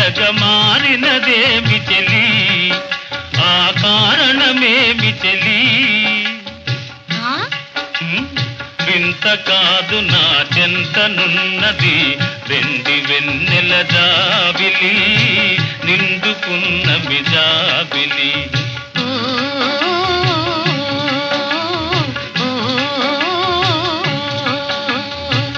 వెన్నెలగా మారినదేమి చెలి ఆ కారణమేమి చెలి ఆ? హ్మ్? వింత కాదు నా చెంతనున్నది వెండి వెన్నెల జాబిలి నిండుకున్న మిజాబిలి ఓ, ఓ, ఓ.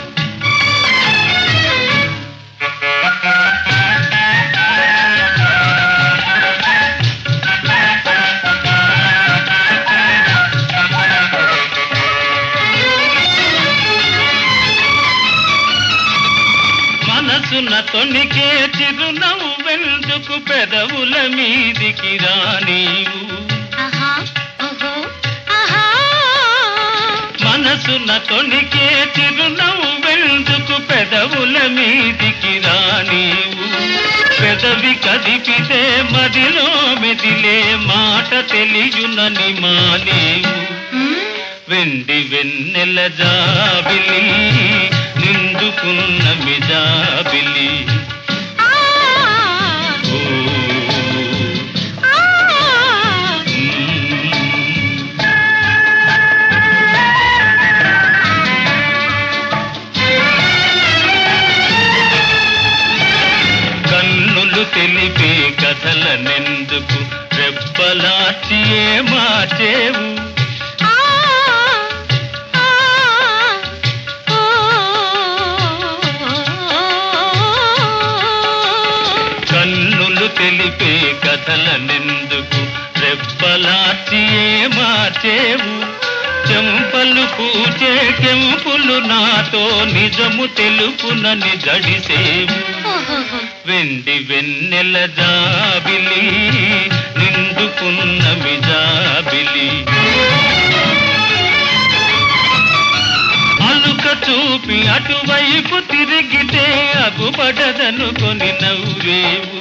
మనసున తొణికే చిరునవ్వు వెందుకు పెదవుల మీదికి రానీవు ఆహా, ఓహో, ఆహా. మనసున తొణికే చిరునవ్వు వెందుకు పెదవుల మీదికి రానీవు పెదవి కదిపితే మదిలో మెదిలే మాట తెలియునని మానేవు హ్మ్? వెండి వెన్నెల జాబిలి నిండుకున్న మిజాబిలి ఆ, ఓ, ఆ. మ్మ్. కన్నులు తెలిపే కథలనెందుకు రెప్పలాచి ఏ మార్చేవు ఆ, ఆ, ఓ. కన్నులు తెలిపే కథలనెందుకు రెప్పలాచి ఏ మార్చేవు చెంపలు పూచే కెంపులు నాతో నిజము తెలుపునని జడిసేవు ఓహోహో. వెండి వెన్నెల జాబిలి నిండుకున్న మిజాబిలి అలుక చూపి అటువైపు తిరిగితే అగుపడదనుకొని నవ్వేవు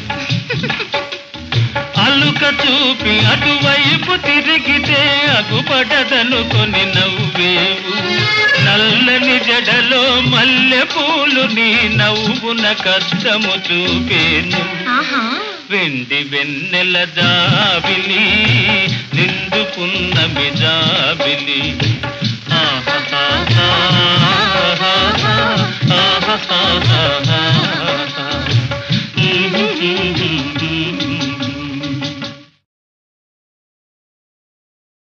అలుక చూపి అటువైపు తిరిగితే అగుపడదనుకొని నవ్వేవు నల్లని జడలో మల్లె పూలు నీ నవ్వున కష్టము చూపేను ఆహా వెండి వెన్నెల జాబిలి